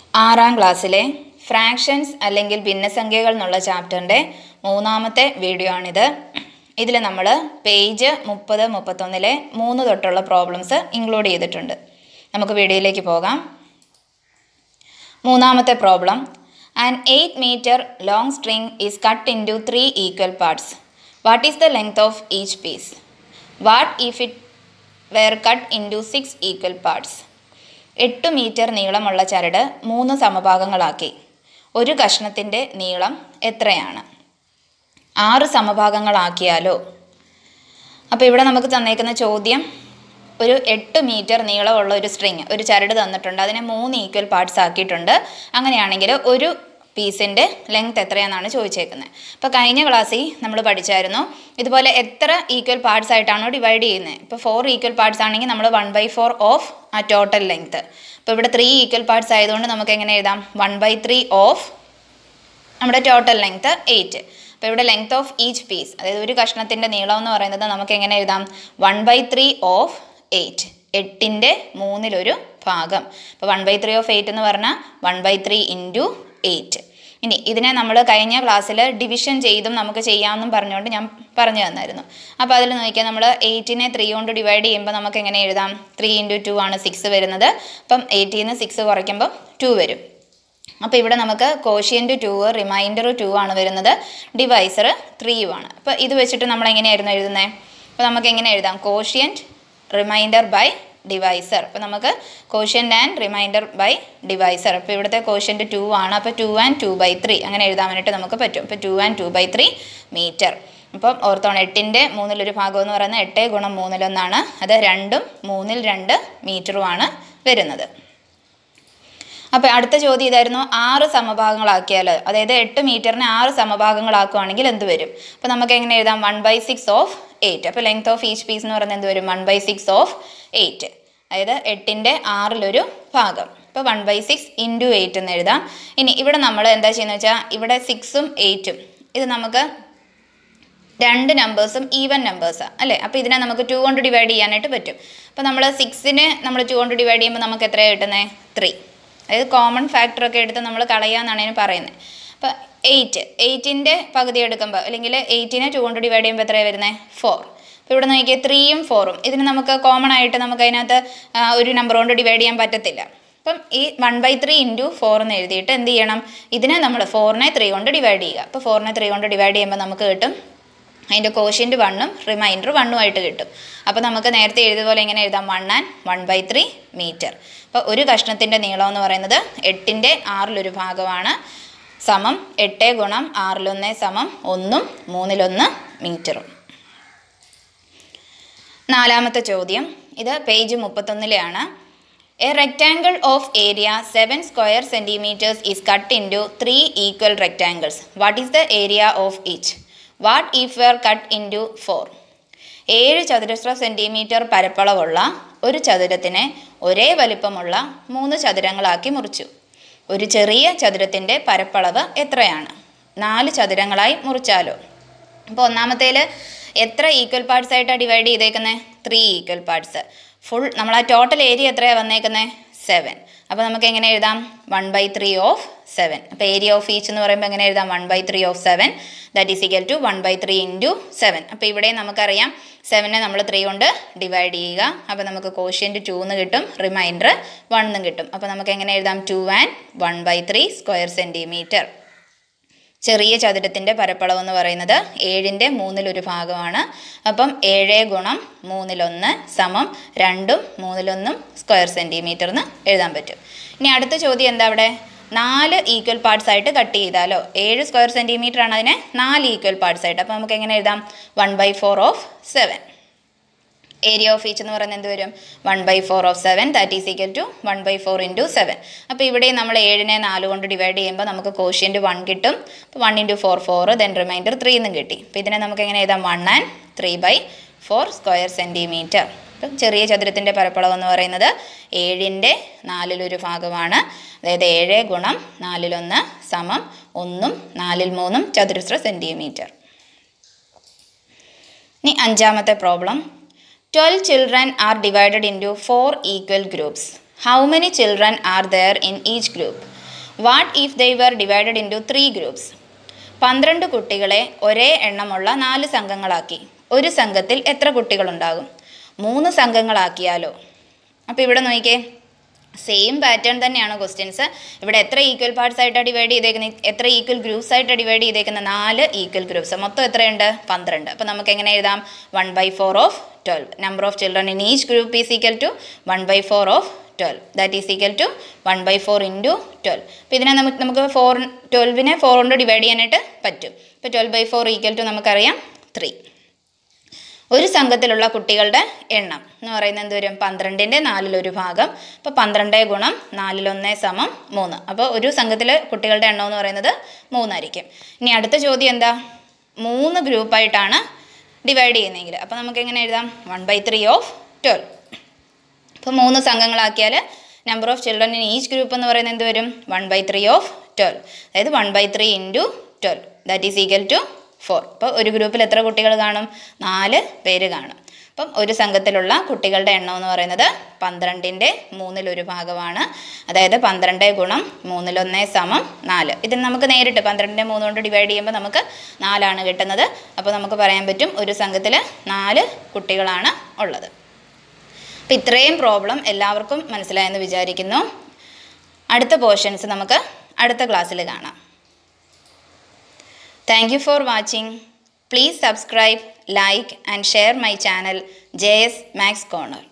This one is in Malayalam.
ആറാം ക്ലാസ്സിലെ ഫ്രാക്ഷൻസ് അല്ലെങ്കിൽ ഭിന്നസംഖ്യകൾ എന്നുള്ള ചാപ്റ്ററിൻ്റെ മൂന്നാമത്തെ വീഡിയോ ആണിത് ഇതിൽ നമ്മൾ പേജ് മുപ്പത് മുപ്പത്തൊന്നിലെ മൂന്ന് തൊട്ടുള്ള പ്രോബ്ലംസ് ഇൻക്ലൂഡ് ചെയ്തിട്ടുണ്ട് നമുക്ക് വീഡിയോയിലേക്ക് പോകാം മൂന്നാമത്തെ problem an eight metre long string is cut into three equal parts what is the length of each piece what if it were cut into six equal parts എട്ട് മീറ്റർ നീളമുള്ള ചരട് മൂന്ന് സമഭാഗങ്ങളാക്കി ഒരു കഷ്ണത്തിൻ്റെ നീളം എത്രയാണ് ആറ് സമഭാഗങ്ങളാക്കിയാലോ അപ്പോൾ ഇവിടെ നമുക്ക് തന്നേക്കുന്ന ചോദ്യം ഒരു എട്ട് മീറ്റർ നീളമുള്ള ഒരു സ്ട്രിങ് ഒരു ചരട് തന്നിട്ടുണ്ട് അതിനെ മൂന്ന് ഈക്വൽ പാർട്സ് ആക്കിയിട്ടുണ്ട് അങ്ങനെയാണെങ്കിൽ ഒരു പീസിൻ്റെ ലെങ്ത് എത്രയാണെന്നാണ് ചോദിച്ചേക്കുന്നത് അപ്പോൾ കഴിഞ്ഞ ക്ലാസ്സിൽ നമ്മൾ പഠിച്ചായിരുന്നു ഇതുപോലെ എത്ര ഈക്വൽ പാർട്സ് ആയിട്ടാണോ ഡിവൈഡ് ചെയ്യുന്നത് ഇപ്പോൾ ഫോർ ഈക്വൽ പാർട്സ് ആണെങ്കിൽ നമ്മൾ വൺ ബൈ ഫോർ ഓഫ് ആ ടോട്ടൽ ലെങ്ത് അപ്പോൾ ഇവിടെ ത്രീ ഈക്വൽ പാർട്സ് ആയതുകൊണ്ട് നമുക്ക് എങ്ങനെ എഴുതാം വൺ ബൈ ത്രീ ഓഫ് നമ്മുടെ ടോട്ടൽ ലെങ്ത് എയ്റ്റ് അപ്പോൾ ഇവിടെ ലെങ്ത് ഓഫ് ഈച്ച് പീസ് അതായത് ഒരു കഷ്ണത്തിൻ്റെ നീളം എന്ന് പറയുന്നത് നമുക്ക് എങ്ങനെ എഴുതാം one by three of eight എട്ടിൻ്റെ മൂന്നിലൊരു ഭാഗം അപ്പോൾ one by three of eight എന്ന് പറഞ്ഞാൽ one by three into eight ഇനി ഇതിനെ നമ്മൾ കഴിഞ്ഞ ക്ലാസ്സിൽ ഡിവിഷൻ ചെയ്തും നമുക്ക് ചെയ്യാമെന്നും പറഞ്ഞുകൊണ്ട് ഞാൻ പറഞ്ഞു തന്നായിരുന്നു അപ്പോൾ അതിൽ നോക്കിയാൽ നമ്മൾ എയ്റ്റിനെ ത്രീ കൊണ്ട് ഡിവൈഡ് ചെയ്യുമ്പോൾ നമുക്ക് എങ്ങനെ എഴുതാം ത്രീ ഇൻറ്റു ടു ആണ് സിക്സ് വരുന്നത് അപ്പം എയ്റ്റിൽ നിന്ന് സിക്സ് കുറയ്ക്കുമ്പോൾ ടു വരും അപ്പോൾ ഇവിടെ നമുക്ക് കോഷ്യൻ്റ് ടു റിമൈൻഡർ ടു ആണ് വരുന്നത് ഡിവൈസർ ത്രീയും ആണ് അപ്പോൾ ഇത് വെച്ചിട്ട് നമ്മൾ എങ്ങനെയായിരുന്നു എഴുതുന്നത് അപ്പോൾ നമുക്ക് എങ്ങനെ എഴുതാം കോഷ്യൻ്റ് റിമൈൻഡർ ബൈ ഡിവൈസർ അപ്പോൾ നമുക്ക് quotient and remainder by divisor അപ്പോൾ ഇവിടുത്തെ കോഷ്യൻ്റ് ടു ആണ് അപ്പോൾ two and two by three അങ്ങനെ എഴുതാൻ വേണ്ടിയിട്ട് നമുക്ക് പറ്റും അപ്പോൾ two and two by three metre അപ്പം ഓർത്തോണം എട്ടിൻ്റെ മൂന്നിലൊരു ഭാഗം എന്ന് പറയുന്നത് എട്ട് ഗുണം മൂന്നിലൊന്നാണ് അത് രണ്ടും മൂന്നിൽ രണ്ട് മീറ്ററുമാണ് വരുന്നത് അപ്പോൾ അടുത്ത ചോദ്യം ഇതായിരുന്നു ആറ് സമഭാഗങ്ങളാക്കിയാൽ അതായത് എട്ട് മീറ്ററിനെ ആറ് സമഭാഗങ്ങളാക്കുകയാണെങ്കിൽ എന്ത് വരും അപ്പോൾ നമുക്ക് എങ്ങനെ എഴുതാം one by six of eight അപ്പോൾ ലെങ്ത് ഓഫ് ഈച്ച് പീസ് എന്ന് പറയുന്നത് എന്ത് വരും one by six of eight അതായത് എട്ടിൻ്റെ ആറിലൊരു ഭാഗം ഇപ്പോൾ one by six into eight എന്ന് എഴുതാം ഇനി ഇവിടെ നമ്മൾ എന്താ ചെയ്യുന്നത് വെച്ചാൽ ഇവിടെ സിക്സും എയ്റ്റും ഇത് നമുക്ക് രണ്ട് നമ്പേഴ്സും ഈവൻ നമ്പേഴ്സാണ് അല്ലേ അപ്പോൾ ഇതിനെ നമുക്ക് ടു കൊണ്ട് ഡിവൈഡ് ചെയ്യാനായിട്ട് പറ്റും അപ്പോൾ നമ്മൾ സിക്സിനെ നമ്മൾ ടു കൊണ്ട് ഡിവൈഡ് ചെയ്യുമ്പോൾ നമുക്ക് എത്രയാണ് കിട്ടുന്നത് ത്രീ അതായത് കോമൺ ഫാക്ടറൊക്കെ എടുത്ത് നമ്മൾ കളയാന്നാണ് ഇതിന് പറയുന്നത് അപ്പോൾ എയ്റ്റ് എയ്റ്റിൻ്റെ പകുതി എടുക്കുമ്പോൾ അല്ലെങ്കിൽ എയ്റ്റിനെ ടു കൊണ്ട് ഡിവൈഡ് ചെയ്യുമ്പോൾ എത്രയാണ് വരുന്നത് ഫോർ അപ്പോൾ ഇവിടെ നോക്കിയാൽ ത്രീയും ഫോറും ഇതിന് നമുക്ക് കോമൺ ആയിട്ട് നമുക്ക് അതിനകത്ത് ഒരു നമ്പർ കൊണ്ട് ഡിവൈഡ് ചെയ്യാൻ പറ്റത്തില്ല അപ്പം ഈ one by three into four എന്ന് എഴുതിയിട്ട് എന്ത് ചെയ്യണം ഇതിനെ നമ്മൾ ഫോറിനെ ത്രീ കൊണ്ട് ഡിവൈഡ് ചെയ്യുക അപ്പോൾ ഫോറിനെ ത്രീ കൊണ്ട് ഡിവൈഡ് ചെയ്യുമ്പോൾ നമുക്ക് കിട്ടും അതിൻ്റെ കോഷ്യൻ്റ് വണ്ണും റിമൈൻഡർ വണ്ണും ആയിട്ട് കിട്ടും അപ്പോൾ നമുക്ക് നേരത്തെ എഴുതിയ പോലെ എങ്ങനെ എഴുതാം one and one by three metre അപ്പോൾ ഒരു കഷ്ണത്തിൻ്റെ നീളം എന്ന് പറയുന്നത് എട്ടിൻ്റെ ആറിലൊരു ഭാഗമാണ് സമം എട്ട് ഗുണം ആറിലൊന്ന് സമം ഒന്നും മൂന്നിലൊന്ന് മീറ്ററും നാലാമത്തെ ചോദ്യം ഇത് പേജ് മുപ്പത്തൊന്നിലെയാണ് a rectangle of area seven square centimetres is cut into three equal rectangles what is the area of each what if were cut into four ഏഴ് ചതുരശ്ര സെൻറ്റിമീറ്റർ പരപ്പളവുള്ള ഒരു ചതുരത്തിനെ ഒരേ വലിപ്പമുള്ള മൂന്ന് ചതുരങ്ങളാക്കി മുറിച്ചു ഒരു ചെറിയ ചതുരത്തിൻ്റെ പരപ്പളവ് എത്രയാണ് നാല് ചതുരങ്ങളായി മുറിച്ചാലോ അപ്പോൾ ഒന്നാമത്തേൽ എത്ര ഈക്വൽ പാർട്സ് ആയിട്ടാണ് ഡിവൈഡ് ചെയ്തേക്കുന്നത് ത്രീ ഈക്വൽ പാർട്സ് ഫുൾ നമ്മൾ ആ ടോട്ടൽ ഏരിയ എത്രയാണ് വന്നേക്കുന്നത് സെവൻ അപ്പോൾ നമുക്ക് എങ്ങനെ എഴുതാം one by three of seven അപ്പോൾ ഏരിയ ഓഫ് ഈച്ച് എന്ന് പറയുമ്പോൾ എങ്ങനെ എഴുതാം one by three of seven that is equal to one by three into seven അപ്പോൾ ഇവിടെ നമുക്കറിയാം സെവനെ നമ്മൾ ത്രീ കൊണ്ട് ഡിവൈഡ് ചെയ്യുക അപ്പോൾ നമുക്ക് കോഷ്യൻ്റ് ടു എന്ന് കിട്ടും റിമൈൻഡർ വൺ എന്നും കിട്ടും അപ്പോൾ നമുക്ക് എങ്ങനെ എഴുതാം two and one by three square centimetre ചെറിയ ചതുരത്തിൻ്റെ പരപ്പളവ് എന്ന് പറയുന്നത് ഏഴിൻ്റെ മൂന്നിലൊരു ഭാഗമാണ് അപ്പം ഏഴ് ഗുണം മൂന്നിലൊന്ന് സമം രണ്ടും മൂന്നിലൊന്നും സ്ക്വയർ സെൻറ്റിമീറ്റർ എന്ന് എഴുതാൻ പറ്റും ഇനി അടുത്ത ചോദ്യം എന്താ അവിടെ നാല് ഈക്വൽ പാർട്സ് ആയിട്ട് കട്ട് ചെയ്താലോ ഏഴ് സ്ക്വയർ സെൻറ്റിമീറ്റർ ആണ് അതിനെ നാല് ഈക്വൽ പാർട്സ് ആയിട്ട് അപ്പോൾ നമുക്ക് എങ്ങനെ എഴുതാം one by four of seven area of each എന്ന് പറയുന്നത് എന്ത് വരും one by four of seven that is equal to one by four into seven അപ്പോൾ ഇവിടെ നമ്മൾ ഏഴിനെ നാല് കൊണ്ട് ഡിവൈഡ് ചെയ്യുമ്പോൾ നമുക്ക് കോഷ്യൻ്റ് വൺ കിട്ടും അപ്പോൾ one into four four then remainder three എന്നും കിട്ടി അപ്പോൾ ഇതിനെ നമുക്ക് എങ്ങനെ എഴുതാം one and three by four square centimetre അപ്പം ചെറിയ ചതുരത്തിൻ്റെ പരപ്പളവ് എന്ന് പറയുന്നത് ഏഴിൻ്റെ നാലിലൊരു ഭാഗമാണ് അതായത് ഏഴ് ഗുണം നാലിലൊന്ന് സമം ഒന്നും നാലിൽ മൂന്നും ചതുരശ്ര സെൻറ്റിമീറ്റർ ഇനി അഞ്ചാമത്തെ problem twelve children are divided into four equal groups how many children are there in each group what if they were divided into three groups പന്ത്രണ്ട് കുട്ടികളെ ഒരേ എണ്ണമുള്ള നാല് സംഘങ്ങളാക്കി ഒരു സംഘത്തിൽ എത്ര കുട്ടികളുണ്ടാകും മൂന്ന് സംഘങ്ങളാക്കിയാലോ അപ്പോൾ ഇവിടെ നോക്കിക്കേ സെയിം പാറ്റേൺ തന്നെയാണ് ക്വസ്റ്റ്യൻസ് ഇവിടെ എത്ര ഈക്വൽ പാർട്സ് ആയിട്ടാണ് ഡിവൈഡ് ചെയ്തേക്കുന്നത് എത്ര ഈക്വൽ ഗ്രൂപ്പ്സ് ആയിട്ട് ഡിവൈഡ് ചെയ്തേക്കുന്നത് നാല് ഈക്വൽ ഗ്രൂപ്പ്സ് മൊത്തം എത്രയുണ്ട് പന്ത്രണ്ട് അപ്പോൾ നമുക്ക് എങ്ങനെ എഴുതാം one by four of twelve number of children in each group is equal to one by four of twelve that is equal to one by four into twelve അപ്പോൾ ഇതിനെ നമുക്ക് നമുക്ക് ഫോർ ട്വൽവിനെ ഫോർ കൊണ്ട് ഡിവൈഡ് ചെയ്യാനായിട്ട് പറ്റും ഇപ്പോൾ twelve by four equal to നമുക്കറിയാം ത്രീ ഒരു സംഘത്തിലുള്ള കുട്ടികളുടെ എണ്ണം എന്ന് പറയുന്നത് എന്ത് വരും പന്ത്രണ്ടിൻ്റെ നാലിലൊരു ഭാഗം അപ്പോൾ പന്ത്രണ്ട് ഗുണം നാലിലൊന്ന് സമം മൂന്ന് അപ്പോൾ ഒരു സംഘത്തിലെ കുട്ടികളുടെ എണ്ണം എന്ന് പറയുന്നത് മൂന്നായിരിക്കും ഇനി അടുത്ത ചോദ്യം എന്താ മൂന്ന് ഗ്രൂപ്പായിട്ടാണ് ഡിവൈഡ് ചെയ്യുന്നതെങ്കിൽ അപ്പോൾ നമുക്ക് എങ്ങനെ എഴുതാം one by three of twelve അപ്പോൾ മൂന്ന് സംഘങ്ങളാക്കിയാൽ number of children in each group എന്ന് പറയുന്നത് എന്ത് വരും one by three of twelve അതായത് one by three into twelve that is equal to four അപ്പോൾ ഒരു ഗ്രൂപ്പിൽ എത്ര കുട്ടികൾ കാണും നാല് പേര് കാണും അപ്പം ഒരു സംഘത്തിലുള്ള കുട്ടികളുടെ എണ്ണം എന്ന് പറയുന്നത് പന്ത്രണ്ടിൻ്റെ മൂന്നിലൊരു ഭാഗമാണ് അതായത് പന്ത്രണ്ട് ഗുണം മൂന്നിലൊന്ന് സമം നാല് ഇത് നമുക്ക് നേരിട്ട് പന്ത്രണ്ടിൻ്റെ മൂന്ന് കൊണ്ട് ഡിവൈഡ് ചെയ്യുമ്പോൾ നമുക്ക് നാലാണ് കിട്ടുന്നത് അപ്പോൾ നമുക്ക് പറയാൻ പറ്റും ഒരു സംഘത്തിൽ നാല് കുട്ടികളാണ് ഉള്ളത് അപ്പോൾ ഇത്രയും പ്രോബ്ലം എല്ലാവർക്കും മനസ്സിലായെന്ന് വിചാരിക്കുന്നു അടുത്ത പോർഷൻസ് നമുക്ക് അടുത്ത ക്ലാസ്സിൽ കാണാം thank you for watching please subscribe like and share my channel J S Max corner